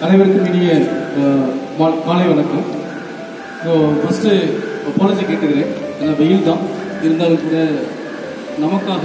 அனைவருக்கும் இனிய அஹ், மா- மாலை வணக்கம் ஸோ ஃபஸ்ட்டு அப்பாலஜி கேட்டுக்கிறேன் ஏன்னா வெயில் தான் இருந்தாலும் கூட நமக்காக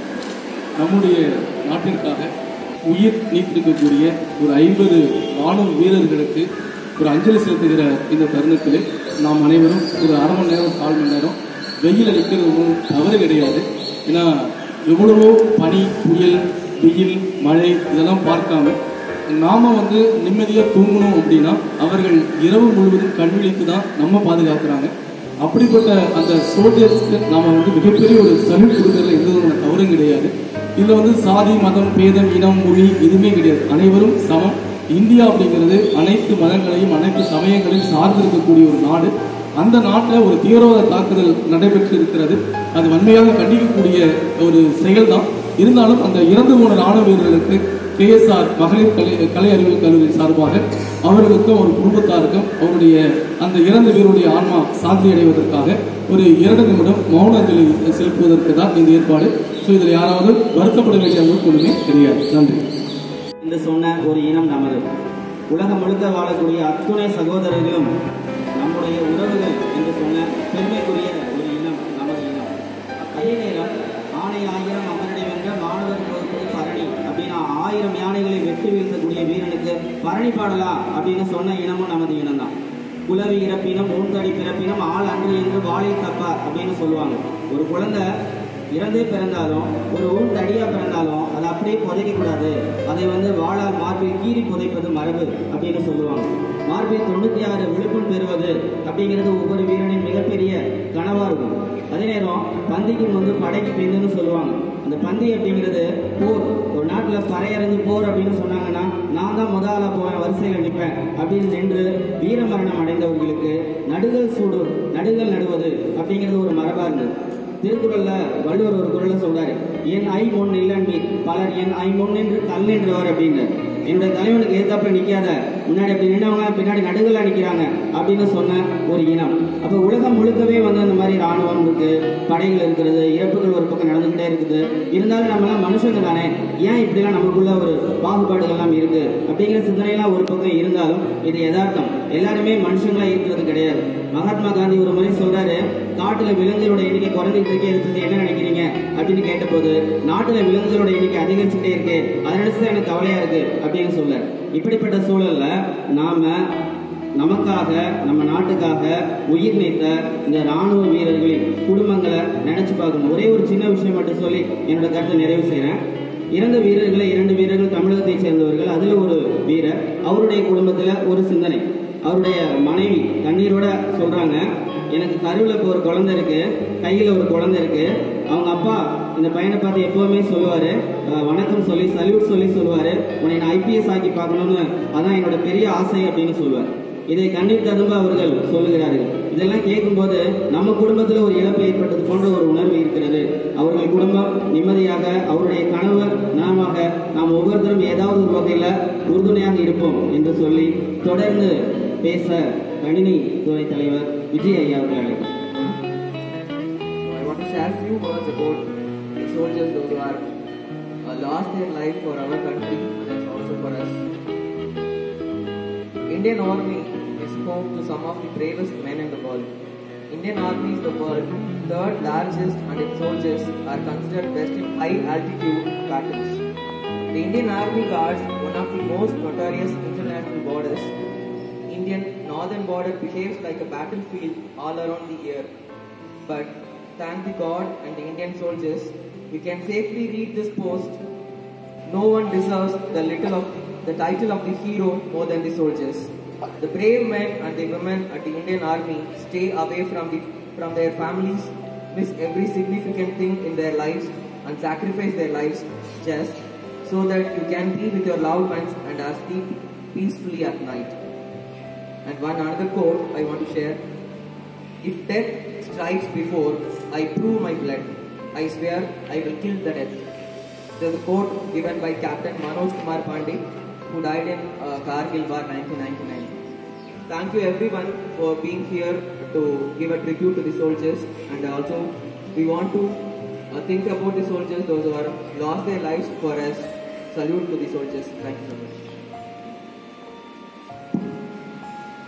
நம்முடைய நாட்டிற்காக உயிர் நீத்திருக்கக்கூடிய ஒரு ஐம்பது ராணுவ வீரர்களுக்கு ஒரு அஞ்சலி செலுத்துகிற இந்த தருணத்தில் நாம் அனைவரும் ஒரு அரை மணி நேரம் கால் மணி நேரம் வெயில் அடிக்கிறது ஒன்றும் தவறு கிடையாது ஏன்னா எவ்வளவோ பனி புயல் வெயில் மழை இதெல்லாம் பார்க்காம நாம வந்து நிம்மதியாக தூங்கணும் அப்படின்னா அவர்கள் இரவு முழுவதும் கண் விழித்து தான் நம்ம பாதுகாக்கிறாங்க அப்படிப்பட்ட அந்த சோல்ஜர்ஸ்க்கு நாம வந்து மிகப்பெரிய ஒரு சல்யூட் கொடுக்கறதுல எந்த ஒரு தவறும் கிடையாது இதுல வந்து சாதி மதம் பேதம் இனம் மொழி எதுவுமே கிடையாது அனைவரும் சமம் இந்தியா அப்படிங்கிறது அனைத்து மதங்களையும் அனைத்து சமயங்களையும் சார்ந்து இருக்கக்கூடிய ஒரு நாடு அந்த நாட்டில் ஒரு தீவிரவாத தாக்குதல் நடைபெற்று இருக்கிறது அது வன்மையாக கண்டிக்கக்கூடிய ஒரு செயல் தான் இருந்தாலும் அந்த இறந்து போன ராணுவ வீரர்களுக்கு கேஎஸ்ஆர் மகளிர் கலை கலை அறிவியல் கல்லூரி சார்பாக அவர்களுக்கும் ஒரு குடும்பத்தாருக்கும் அவருடைய அந்த இறந்த வீருடைய ஆன்மா சாந்தி அடைவதற்காக ஒரு இரண்டு நிமிடம் மௌன அஞ்சலி செலுத்துவதற்கு தான் இந்த ஏற்பாடு ஸோ இதில் யாராவது வருத்தப்பட வேண்டிய அளவுக்கு ஒன்றுமே கிடையாது நன்றி என்று சொன்ன ஒரு இனம் நமது உலகம் முழுக்க வாழக்கூடிய அத்துணை சகோதரர்களும் நம்முடைய உறவுகள் என்று சொன்ன பெருமைக்குரிய ஒரு இனம் நமது இனம் அதே நேரம் ஆணை ஆயிரம் அமரடி வென்ற மாணவர் பொறுப்பு பரணி அப்படின்னு ஆயிரம் யானைகளை வெற்றி வீழ்த்தக்கூடிய வீரனுக்கு பரணி பாடலா அப்படின்னு சொன்ன இனமும் நமது இனம் தான் குலவி இறப்பினம் ஊன்தடி பிறப்பினம் ஆள் அன்று என்று வாளில் தப்பார் அப்படின்னு சொல்லுவாங்க ஒரு குழந்தை இறந்தே பிறந்தாலும் ஒரு ஊன் தடியா பிறந்தாலும் அதை அப்படியே புதைக்க கூடாது அதை வந்து வாழால் மார்பில் கீறி புதைப்பது மரபு அப்படின்னு சொல்லுவாங்க மார்பில் தொண்ணூத்தி ஆறு விழுப்புண் பெறுவது அப்படிங்கிறது ஒவ்வொரு வீரனின் மிகப்பெரிய கனவா இருக்கும் அதே நேரம் பந்திக்கு வந்து படைக்கு பின்னுன்னு சொல்லுவாங்க அந்த பந்தி அப்படிங்கிறது போர் ஒரு நாட்டில் பறையறிஞ்சு போர் அப்படின்னு சொன்னாங்கன்னா நான் தான் முத ஆளா போவேன் வரிசையில் நிற்பேன் அப்படின்னு நின்று வீரமரணம் அடைந்தவர்களுக்கு நடுகள் சூடு நடுகள் நடுவது அப்படிங்கிறது ஒரு மரபா இருந்தது திருக்குறள்ல வள்ளுவர் ஒரு குரல்ல சொல்றாரு என் ஐ முன் இல்லன் பலர் என் ஐ முன் என்று கல் நின்றவர் அப்படின்னு என்னுடைய தலைவனுக்கு ஏத்தாப்புல நிக்காத முன்னாடி அப்படி நின்றவங்க பின்னாடி நடுகளா நிக்கிறாங்க அப்படின்னு சொன்ன ஒரு இனம் அப்ப உலகம் முழுக்கவே வந்து அந்த மாதிரி ராணுவம் இருக்கு படைகள் இருக்கிறது இறப்புகள் ஒரு பக்கம் நடந்துகிட்டே இருக்குது இருந்தாலும் நம்ம எல்லாம் மனுஷங்க தானே ஏன் இப்படிலாம் நமக்குள்ள ஒரு பாகுபாடுகள் எல்லாம் இருக்கு அப்படிங்கிற சிந்தனையெல்லாம் ஒரு பக்கம் இருந்தாலும் இது யதார்த்தம் எல்லாருமே மனுஷங்களா இருக்கிறது கிடையாது மகாத்மா காந்தி ஒரு முறை சொல்றாரு காட்டுல விலங்குகளோட எண்ணிக்கை குறைஞ்சிட்டு இருக்கே இதை பத்தி என்ன நினைக்கிறீங்க அப்படின்னு கேட்டபோது நாட்டுல விலங்குகளோட எண்ணிக்கை அதிகரிச்சுட்டே இருக்கு அதை நினைச்சு எனக்கு கவலையா இருக்கு அப்படின்னு சொல்ல இப்படிப்பட்ட சூழல்ல நாம நமக்காக நம்ம நாட்டுக்காக உயிர் நீத்த இந்த ராணுவ வீரர்களின் குடும்பங்களை நினைச்சு பார்க்கணும் ஒரே ஒரு சின்ன விஷயம் மட்டும் சொல்லி என்னோட கருத்தை நிறைவு செய்றேன் இறந்த வீரர்களை இரண்டு வீரர்கள் தமிழகத்தை சேர்ந்தவர்கள் அதுல ஒரு வீரர் அவருடைய குடும்பத்துல ஒரு சிந்தனை அவருடைய மனைவி கண்ணீரோட சொல்றாங்க எனக்கு கருவில் இப்போ ஒரு குழந்தை இருக்கு கையில் ஒரு குழந்தை இருக்கு அவங்க அப்பா இந்த பையனை பார்த்து எப்பவுமே சொல்லுவாரு அஹ், வணக்கம் சொல்லி சல்யூட் சொல்லி சொல்லுவாரு உன்னை நான் ஐபிஎஸ் ஆக்கி பார்க்கணும்னு அதான் என்னோட பெரிய ஆசை அப்படின்னு சொல்லுவார் இதை கண்ணீர் ததும்ப அவர்கள் சொல்லுகிறார்கள் இதெல்லாம் கேட்கும்போது நம்ம குடும்பத்தில் ஒரு இழப்பு ஏற்பட்டது போன்ற ஒரு உணர்வு இருக்கிறது அவர்கள் குடும்பம் நிம்மதியாக அவருடைய கனவு நனவாக நாம் ஒவ்வொருத்தரும் ஏதாவது ஒரு வகையில் உறுதுணையாக இருப்போம் என்று சொல்லி தொடர்ந்து பேச கணினி துறை தலைவர் விஜய் ஐயா அவர்கள் அழைக்கிறேன் So I want to share few words about the soldiers those who are uh, lost their life for our country and also for us. Indian Army is home to some of the bravest men in the world. Indian Army is the world's third largest and its soldiers are considered best in high altitude battles. The Indian Army guards one of the most notorious international borders. Indian northern border behaves like a battlefield all around the year. But thank the God and the Indian soldiers, we can safely reach this post. No one deserves the little of the title of the hero more than the soldiers. The brave men and the women at the Indian Army stay away from the from their families, miss every significant thing in their lives, and sacrifice their lives just so that you can be with your loved ones and are sleep peacefully at night. And one another quote I want to share. If death strikes before I prove my blood, I swear I will kill the death. This is a quote given by Captain Manoj Kumar Pandey, who died in uh, Kargil War 1999. Thank you everyone for being here to give a tribute to the soldiers and also we want to uh, think about the soldiers, those who are lost their lives for us. Salute to the soldiers. Thank you so much.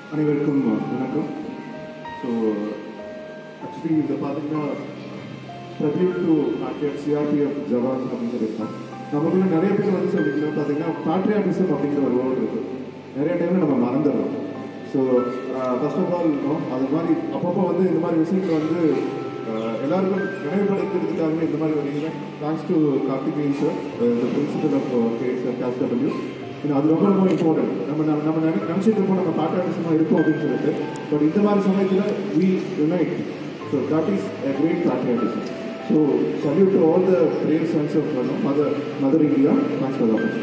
அனைவருக்கும் வணக்கம் so actually இதை பார்த்தீங்கன்னா tribute to RTF CRPF jawan அப்படின்னு சொல்லியிருக்கோம் நமக்குள்ள நிறைய பேர் வந்து சொல்லிக்கலாம் பார்த்தீங்கன்னா பேட்ரியாட்டிசம் அப்படிங்கிற ஒரு வேர்டு இருக்கு நிறைய டைம்ல நம்ம மறந்துடுறோம் ஸோ ஃபர்ஸ்ட் ஆஃப் ஆல் அது மாதிரி அப்பப்போ வந்து இந்த மாதிரி விஷயங்கள் வந்து அஹ், எல்லாருக்கும் நினைவுபடுத்துறதுக்காகவே இந்த மாதிரி ஒரு event thanks to Karthikeyan sir the principal of கேஸ் கேஸ் டபிள்யூ இது அது ரொம்ப ரொம்ப இம்பார்ட்டன்ட் நம்ம நம்ம நம்ம நினை நினச்சிட்டு இருப்போம் நம்ம பேட்டர்னிசமாக இருக்கும் அப்படின்னு சொல்லிட்டு பட் இந்த மாதிரி சமயத்தில் we unite so that is a great patriotism so salute to all the brave sons of uh, mother mother India thanks for the opportunity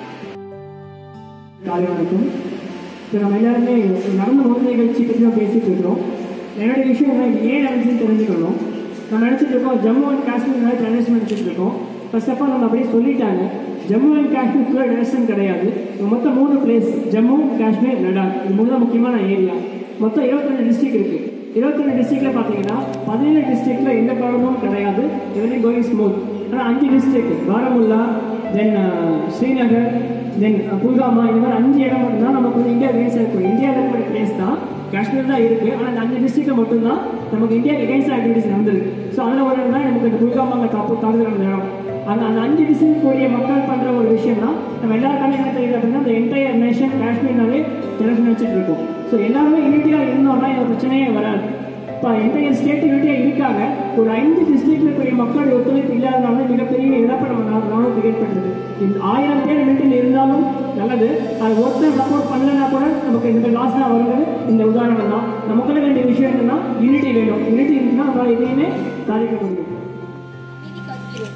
காலை வணக்கம் இப்போ நம்ம எல்லாருமே நடந்த ஒரு நிகழ்ச்சி பற்றி தான் பேசிட்டு இருக்கிறோம் என்னோட விஷயம் என்ன இது ஏன் நடந்துச்சுன்னு தெரிஞ்சுக்கணும் நம்ம நினச்சிட்டு இருக்கோம் ஜம்மு அண்ட் காஷ்மீர் மாதிரி டெரரிசம் நினச்சிட்டு இருக்கோம் ஃபர்ஸ்ட் ஆஃப் ஆல் நம்ம அப்படியே சொல்லிட்டாங்க ஜம்மு அண்ட் காஷ்மீர் ஃபுல்லாக டெரரிசம் கிடையாது இது மொத்தம் மூணு பிளேஸ் ஜம்மு காஷ்மீர் லடாக் இது மூணு தான் முக்கியமான ஏரியா மொத்தம் இருபத்தி டிஸ்ட்ரிக்ட் இருக்குது இருபத்தி ரெண்டு டிஸ்ட்ரிக்ட்ல பார்த்தீங்கன்னா பதினேழு டிஸ்ட்ரிக்ட்ல எந்த ப்ராப்ளமும் கிடையாது எவரி கோயிங் ஸ்மூத் ஆனால் அஞ்சு district Baramulla then Srinagar then Pulwama இந்த மாதிரி அஞ்சு இடம் மட்டும்தான் நமக்கு வந்து இந்தியா எகேன்ஸ்டாக இருக்கும் இந்தியாவில் இருக்கிற பிளேஸ் தான் காஷ்மீர் தான் இருக்குது ஆனால் அந்த அஞ்சு டிஸ்ட்ரிக்ட்ல மட்டும்தான் நமக்கு இந்தியா எகேன்ஸ்ட் ஆக்டிவிட்டிஸ் நடந்திருக்கு ஸோ அதில் ஒரு இடம் தான் நமக்கு இந்த புல்காமாங்க தாப்பு தாக்குதல் நடந்த இடம் அந்த அந்த அஞ்சு டிஸ்ட்ரிக்ட் கூடிய மக்கள் பண்ணுற ஒரு விஷயம் தான் நம்ம எல்லாருக்கான என்ன தெரியுது அப்படின்னா அந்த என்டையர் நேஷன் காஷ்மீர்னாலே டெரஸ் நினச்சிட்டு இருக்கோம் ஸோ எல்லாருமே யூனிட்டியாக இருந்தோம்னா இந்த பிரச்சனையே வராது இப்போ என்டையர் ஸ்டேட் யூனிட்டியாக இருக்காங்க ஒரு ஐந்து டிஸ்ட்ரிக்ட்ல இருக்கக்கூடிய மக்களுடைய ஒத்துழைப்பு இல்லாதனால மிகப்பெரிய இழப்பை நம்ம நா- நானும் ஏற்பட்டது இந்த ஆயிரம் பேர் மிலிட்டரியில் இருந்தாலும் நல்லது அது ஒருத்தர் சப்போர்ட் பண்ணலன்னா கூட நமக்கு இந்த லாஸ் தான் வருகிறது இந்த உதாரணம் தான் நமக்குள்ள வேண்டிய விஷயம் என்னன்னா யூனிட்டி வேணும் யூனிட்டி இருந்துச்சுன்னா நம்மளால் எதையுமே சாதிக்க முடியும் நீதி காக்கிறேன்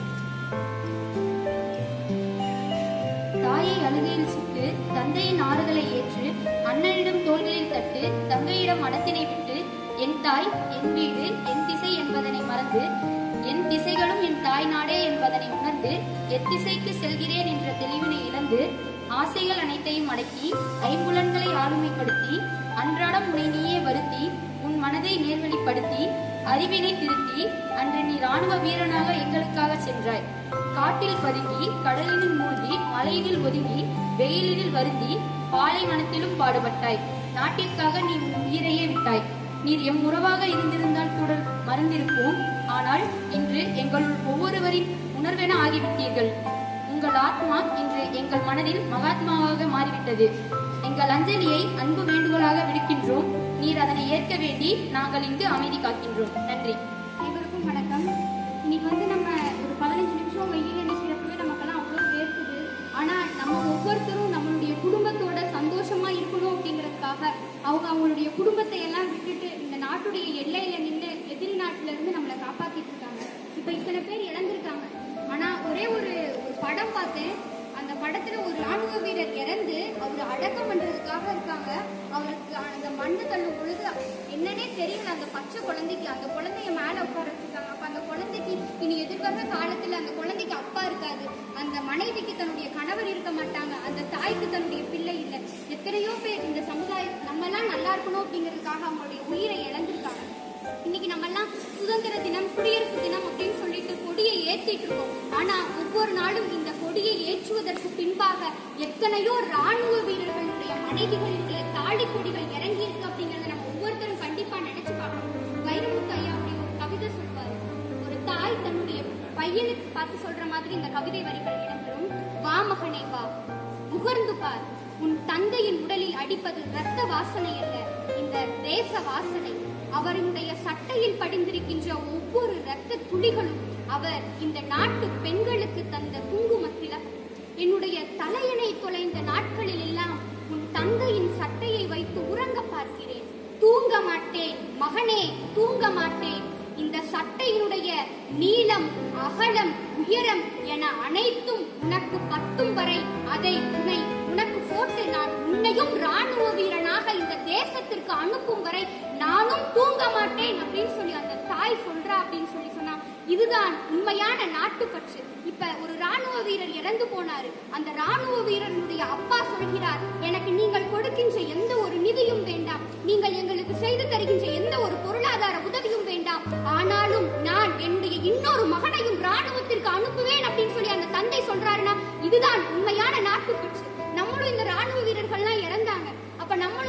தாயை அழுகையில் சுட்டு தந்தையின் ஆறுதலை ஏற்று அண்ணனிடம் தோள்களில் தட்டு தங்கையிடம் மனத்தினை விட்டு என் தாய் என் வீடு என் திசை என்பதனை மறந்து என் திசைகளும் என் தாய் நாடே என்பதனை உணர்ந்து எத்திசைக்கு செல்கிறேன் என்ற தெளிவினை இழந்து ஆசைகள் அனைத்தையும் அடக்கி ஐம்புலன்களை ஆளுமைப்படுத்தி அன்றாடம் உன்னை நீயே வருத்தி உன் மனதை நேர்வழிப்படுத்தி அறிவினை திருத்தி அன்று நீ ராணுவ வீரனாக எங்களுக்காக சென்றாய் காட்டில் பதுங்கி கடலினில் மூழ்கி மலையினில் ஒதுங்கி வெயிலினில் வருந்தி பாலைவனத்திலும் பாடுபட்டாய் நாட்டிற்காக நீ உன் உயிரையே விட்டாய் நீர் எம் உறவாக இருந்திருந்தால் கூட மறந்திருப்போம் ஆனால் இன்று எங்களுள் ஒவ்வொருவரின் உணர்வென ஆகிவிட்டீர்கள் உங்கள் ஆத்மா இன்று எங்கள் மனதில் மகாத்மாவாக மாறிவிட்டது எங்கள் அஞ்சலியை அன்பு வேண்டுகோளாக விடுக்கின்றோம் நீர் அதனை ஏற்க வேண்டி நாங்கள் இங்கு அமைதி காக்கின்றோம் நன்றி அனைவருக்கும் வணக்கம் இன்னைக்கு வந்து நம்ம ஒரு பதினஞ்சு நிமிஷம் வெயில் நிற்கிறப்பவே நமக்கெல்லாம் அவ்வளோ வேர்க்குது ஆனால் நம்ம ஒவ்வொருத்தரும் நம்மளுடைய குடும்பத்தோட சந்தோஷமா இருக்கணும் அப்படிங்கிறதுக்காக அவங்க அவங்களுடைய குடும்பத்தை எல்லாம் விட்டுட்டு இந்த நாட்டுடைய எல்லையில நின்று எதிரி நாட்டுல இருந்து நம்மளை காப்பாத்திட்டு இருக்காங்க இப்போ இத்தனை பேர் இழந்திருக்காங்க ஆனா ஒரே ஒரு ஒரு படம் பார்த்தேன் அந்த படத்துல ஒரு ராணுவ வீரர் இறந்து அவர் அடக்கம் பண்றதுக்காக இருக்காங்க அவருக்கு அந்த மண்ணு தள்ளும் பொழுது என்னன்னே தெரியல அந்த பச்சை குழந்தைக்கு அந்த குழந்தைய மேல உட்கார வச்சிருக்காங்க அப்ப அந்த குழந்தைக்கு இனி எதிர்வர காலத்துல அந்த குழந்தைக்கு அப்பா இருக்காது அந்த மனைவிக்கு தன்னுடைய கணவர் இருக்க மாட்டாங்க அந்த தாய்க்கு தன்னுடைய பிள்ளை இல்லை எத்தனையோ பேர் இந்த சமுதாயம் நம்ம எல்லாம் நல்லா இருக்கணும் அப்படிங்கிறதுக்காக அவங்களுடைய உயிரை இழந்திருக்காங்க இன்னைக்கு நம்ம எல்லாம் சுதந்திர தினம் குடியரசு தினம் அப்படின்னு சொல்லிட்டு கொடியை ஏத்திட்டு இருக்கோம் ஆனா ஒவ்வொரு நாளும் இந்த கொடியை ஏற்றுவதற்கு பின்பாக எத்தனையோ ராணுவ வீரர்களுடைய மனைவிகளுடைய தாலி கொடிகள் இறங்கி இருக்கு அப்படிங்கறத நம்ம ஒவ்வொருத்தரும் கண்டிப்பா நினைச்சு பார்க்கணும் வைரமுத்து ஐயா அப்படி ஒரு கவிதை சொல்வாரு ஒரு தாய் தன்னுடைய பையனுக்கு பார்த்து சொல்ற மாதிரி இந்த கவிதை வரிகள் இடம்பெறும் வா மகனே வா முகர்ந்து பார் உன் தந்தையின் உடலில் அடிப்பது இரத்த வாசனை அல்ல இந்த தேச வாசனை அவருடைய சட்டையில் படிந்திருக்கின்ற ஒவ்வொரு இரத்த துளிகளும் அவர் இந்த நாட்டு பெண்களுக்கு தந்த குங்கும திலகம் என்னுடைய தலையணை தொலைந்த நாட்களில் எல்லாம் உன் தந்தையின் சட்டையை வைத்து உறங்க பார்க்கிறேன் தூங்க மாட்டேன் மகனே தூங்க மாட்டேன் இந்த சட்டையினுடைய நீளம் அகலம் உயரம் என அனைத்தும் உனக்கு பத்தும் வரை அதை உன்னை உனக்கு போட்டு நான் உன்னையும் ராணுவ வீரனாக இந்த தேசத்திற்கு அனுப்பும் வரை நானும் தூங்க மாட்டேன் அப்படின்னு சொல்லி அந்த தாய் சொல்றா அப்படின்னு சொல்லி சொன்னா இதுதான் உண்மையான நாட்டுப்பற்று இப்ப ஒரு ராணுவ வீரர் இறந்து போனாரு அந்த ராணுவ வீரனுடைய அப்பா சொல்கிறார் எனக்கு நீங்கள் கொடுக்கின்ற எந்த ஒரு நிதியும் வேண்டாம் நீங்கள் எங்களுக்கு செய்து தருகின்ற எந்த ஒரு பொருளாதார உதவியும் வேண்டாம் ஆனாலும் நான் என்னுடைய இன்னொரு மகனையும் ராணுவத்திற்கு அனுப்புவேன் அப்படின்னு சொல்லி அந்த தந்தை சொல்றாருன்னா இதுதான் உண்மையான நாட்டுப்பற்று நம்மளும் இந்த ராணுவ வீரர்கள்லாம் இறந்தாங்க அப்ப நம்மளும் வாட்ஸ்அப்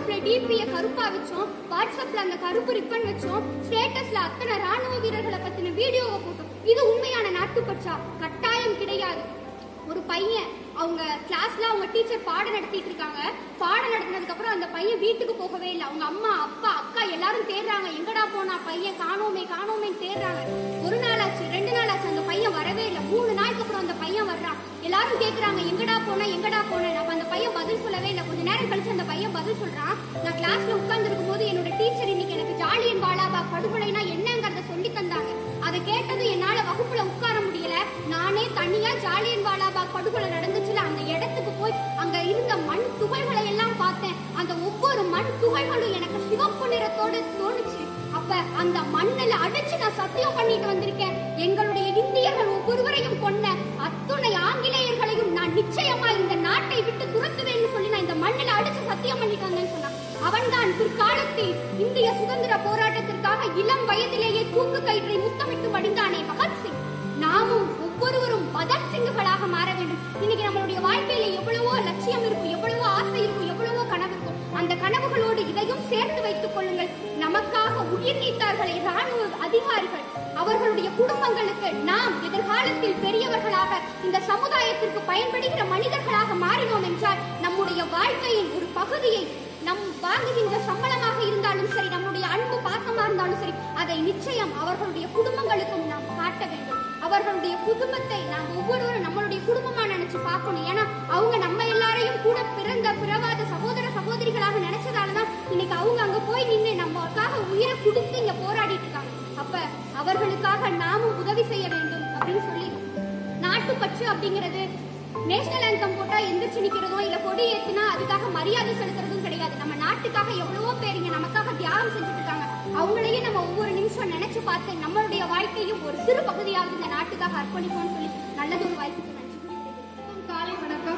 வாட்ஸ்அப்ல டிபியை கருப்பா வச்சோம் வாட்ஸ்அப்ல அந்த கருப்பு ரிப்பன் வச்சோம் ஸ்டேட்டஸ்ல அத்தனை ராணுவ வீரர்களை பத்தின வீடியோவை போட்டோம் இது உண்மையான நாட்டுப்பற்றா கட்டாயம் கிடையாது ஒரு பையன் அவங்க கிளாஸ்ல அவங்க டீச்சர் பாடம் நடத்திட்டு இருக்காங்க பாடம் நடத்தினதுக்கு அப்புறம் அந்த பையன் வீட்டுக்கு போகவே இல்லை அவங்க அம்மா அப்பா அக்கா எல்லாரும் தேடுறாங்க எங்கடா போனா பையன் காணோமே காணோமேன்னு தேடுறாங்க ஒரு நாள் ஆச்சு ரெண்டு நாள் ஆச்சு அந்த பையன் வரவே இல்லை மூணு நாளுக்கு அப்புறம் அந்த பையன் வர்றான் எல்லாரும் கேக்குறாங்க எங்கடா போன எங்கடா போன அப்ப அந்த பையன் பதில் சொல்லவே இல்லை கொஞ்ச நேரம் கழிச்சு அந்த பையன் பதில் சொல்றான் நான் கிளாஸ்ல உட்கார்ந்து இருக்கும்போது என்னோட டீச்சர் இன்னைக்கு எனக்கு ஜாலியன் வாலாபாக் படுகொலைனா என்னங்கறத சொல்லி தந்தாங்க அதை கேட்டதும் என்னால வகுப்புல உட்கார முடியல நானே தனியா ஜாலியன் வாலாபாக் படுகொலை நடந்துச்சுல அந்த இடத்துக்கு போய் அங்க இருந்த மண் துகள்களை எல்லாம் பார்த்தேன் அந்த ஒவ்வொரு மண் துகள்களும் எனக்கு சிவப்பு நிறத்தோட தோணுச்சு அப்ப அந்த மண்ணுல அடிச்சு நான் சத்தியம் பண்ணிட்டு வந்திருக்கேன் எங்களுடைய இந்தியர்கள் ஒவ்வொருவரையும் கொன்ன அத்துணை ஆங்கிலேயர்களையும் நான் நிச்சயமா இந்த நாட்டை விட்டு துரத்துவேன்னு சொல்லி நான் இந்த மண்ணுல அடிச்சு சத்தியம் பண்ணிட்டு வந்தேன்னு சொன்னான் அவன்தான் பிற்காலத்தில் இந்திய சுதந்திர போராட்டத்திற்காக இளம் வயதிலேயே தூக்கு கயிற்றை முத்தமிட்டு வடிந்தானே பகத்சிங் நாமும் ஒவ்வொருவரும் பகத் சிங்குகளாக மாற வேண்டும் இன்னைக்கு நம்மளுடைய வாழ்க்கையில எவ்வளவோ லட்சியம் இருக்கும் எவ்வளவோ ஆசை இருக்கும் எவ்வளவோ கனவு இருக்கும் அந்த கனவுகளோடு இதையும் சேர்த்து வைத்துக் கொள்ளுங்கள் நமக்காக உயிர் நீத்தார்களே ராணுவ அதிகாரிகள் அவர்களுடைய குடும்பங்களுக்கு நாம் எதிர்காலத்தில் பெரியவர்களாக இந்த சமுதாயத்திற்கு பயன்படுகிற மனிதர்களாக மாறினோம் என்றால் நம்முடைய வாழ்க்கையின் ஒரு பகுதியை நம் வாங்குகின்ற சம்பளமாக இருந்தாலும் சரி நம்முடைய அன்பு பாசமா இருந்தாலும் சரி அதை நிச்சயம் அவர்களுடைய குடும்பங்களுக்கும் நாம் காட்ட வேண்டும் அவர்களுடைய குடும்பத்தை நாம் ஒவ்வொருவரும் நம்மளுடைய குடும்பமா நினைச்சு பார்க்கணும் ஏன்னா அவங்க நம்ம எல்லாரையும் கூட பிறந்த பிறவாத சகோதர சகோதரிகளாக நினைச்சதாலதான் இன்னைக்கு அவங்க அங்க போய் நின்று நம்மளுக்காக உயிரை கொடுத்து இங்க போராடிட்டு இருக்காங்க அப்ப அவர்களுக்காக நாமும் உதவி செய்ய வேண்டும் அப்படின்னு சொல்லி நாட்டுப்பற்று அப்படிங்கிறது நேஷனல் ஆந்தம் போட்டா எந்திரிச்சு நிக்கிறதோ இல்ல கொடி ஏத்துனா அதுக்காக மரியாதை செலுத்துறதும் கிடையாது நம்ம நாட்டுக்காக எவ்வளவோ பேர் இங்க நமக்காக தியாகம் செஞ்சுட்டு இருக்காங்க அவங்களையும் நம்ம ஒவ்வொரு நிமிஷம் நினைச்சு பார்த்து நம்மளுடைய வாழ்க்கையும் ஒரு சிறு பகுதியாவது இந்த நாட்டுக்காக அர்ப்பணிப்போம்னு சொல்லி நல்லது ஒரு வாய்ப்புக்கு நன்றி காலை வணக்கம்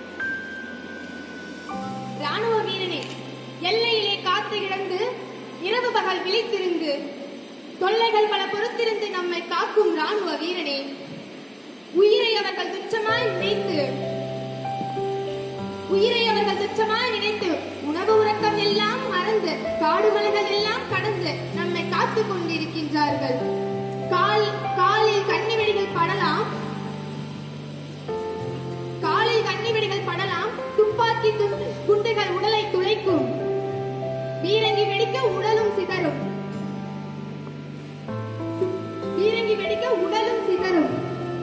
ராணுவ வீரனே எல்லையிலே காத்து கிடந்து இரவு பகல் விழித்திருந்து தொல்லைகள் பல பொறுத்திருந்து நம்மை காக்கும் ராணுவ வீரனே உயிரை அவர்கள் துச்சமாய் நினைத்து உயிரை அவர்கள் துச்சமாய் நினைத்து உணவு உறக்கம் எல்லாம் மறந்து காடு மலைகள் எல்லாம் கடந்து நம்மை காத்துக் கொண்டிருக்கின்றார்கள் கால் காலில் கண்ணி வெடிகள் படலாம் காலில் கண்ணி வெடிகள் படலாம் துப்பாக்கி துண்டு குண்டுகள் உடலை துளைக்கும் பீரங்கி வெடிக்க உடலும் சிதறும் பீரங்கி வெடிக்க உடலும் சிதறும்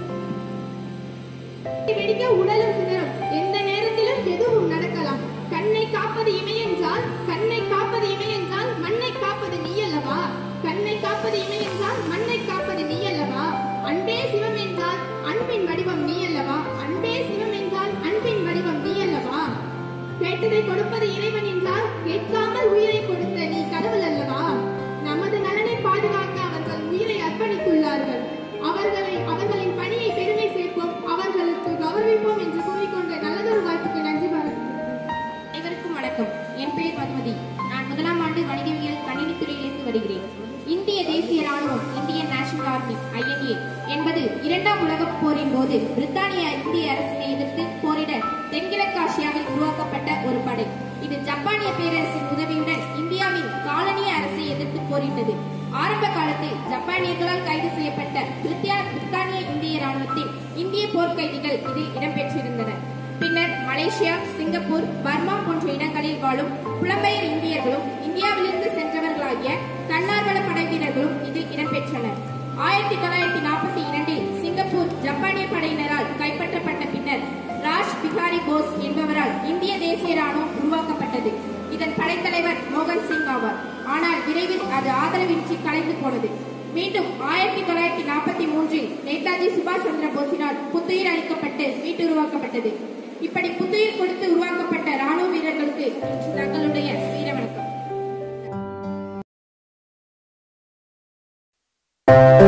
வெடிக்க உடலும் சிதறும் எந்த நேரத்திலும் எதுவும் நடக்கலாம் கண்ணை காப்பது இமையென்றால் கண்ணை காப்பது இமையென்றால் மண்ணை காப்பது நீ அல்லவா கண்ணை காப்பது இமையென்றால் மண்ணை காப்பது நீ அல்லவா அன்பே சிவம் என்றால் அன்பின் வடிவம் நீ அல்லவா அன்பே சிவம் என்றால் அன்பின் வடிவம் நீ அல்லவா கேட்டதை கொடுப்பது இறைவன் என்றால் கேட்காமல் உயிரை கொடுத்த நீ கடவுள் அல்லவா நமது நலனை பாதுகாக்க அவர்கள் உயிரை அர்ப்பணித்துள்ளார்கள் அவர்களை அவர்களின் பணியை பெருமை சேர்ப்போம் அவர்களுக்கு கௌரவிப்போம் என்று கூறிக்கொண்டு நல்லதொரு வாய்ப்புக்கு நன்றி பாராட்டுகிறேன் அனைவருக்கும் வணக்கம் என் பெயர் மதுமதி நான் முதலாம் ஆண்டு வணிகவியல் கணினித்துறையிலிருந்து வருகிறேன் இந்திய தேசிய ராணுவம் இந்தியன் நேஷனல் ஆர்மி ஐஎன்ஏ என்பது இரண்டாம் உலகப் போரின் போது பிரித்தானிய இந்திய அரசினை எதிர்த்து போரிட தென்கிழக்காசியாவில் உருவாக்கப்பட்ட ஒரு படை இது ஜப்பானிய பேரரசின் உதவியுடன் இந்தியாவின் காலனிய அரசை எதிர்த்து போரிட்டது ஆரம்ப காலத்தில் ஜப்பானியர்களால் கைது செய்யப்பட்ட பிரித்தியா பிரித்தானிய இந்திய ராணுவத்தில் இந்திய போர்க்கைதிகள் இதில் இடம்பெற்றிருந்தனர் பின்னர் மலேசியா சிங்கப்பூர் பர்மா போன்ற இடங்களில் வாழும் புலம்பெயர் இந்தியர்களும் இந்தியாவிலிருந்து சென்றவர்களாகிய தன்னார்வல படை வீரர்களும் இதில் இடம்பெற்றனர் ஆயிரத்தி தொள்ளாயிரத்தி நாற்பத்தி இரண்டில் சிங்கப்பூர் ஜப்பானிய படையினரால் கைப்பற்றப்பட்ட பின்னர் ராஜ் பிகாரி போஸ் என்பவரால் இந்திய தேசிய ராணுவம் உருவாக்கப்பட்டது இதன் படைத்தலைவர் மோகன் சிங் ஆவார் ஆனால் விரைவில் அது ஆதரவின்றி கலைந்து போனது மீண்டும் ஆயிரத்தி தொள்ளாயிரத்தி நாற்பத்தி மூன்றில் நேதாஜி சுபாஷ் சந்திர போஸினால் புத்துயிர் அளிக்கப்பட்டு மீட்டுருவாக்கப்பட்டது இப்படி புத்துயிர் கொடுத்து உருவாக்கப்பட்ட ராணுவ வீரர்களுக்கு இன்று தங்களுடைய வீர வணக்கம்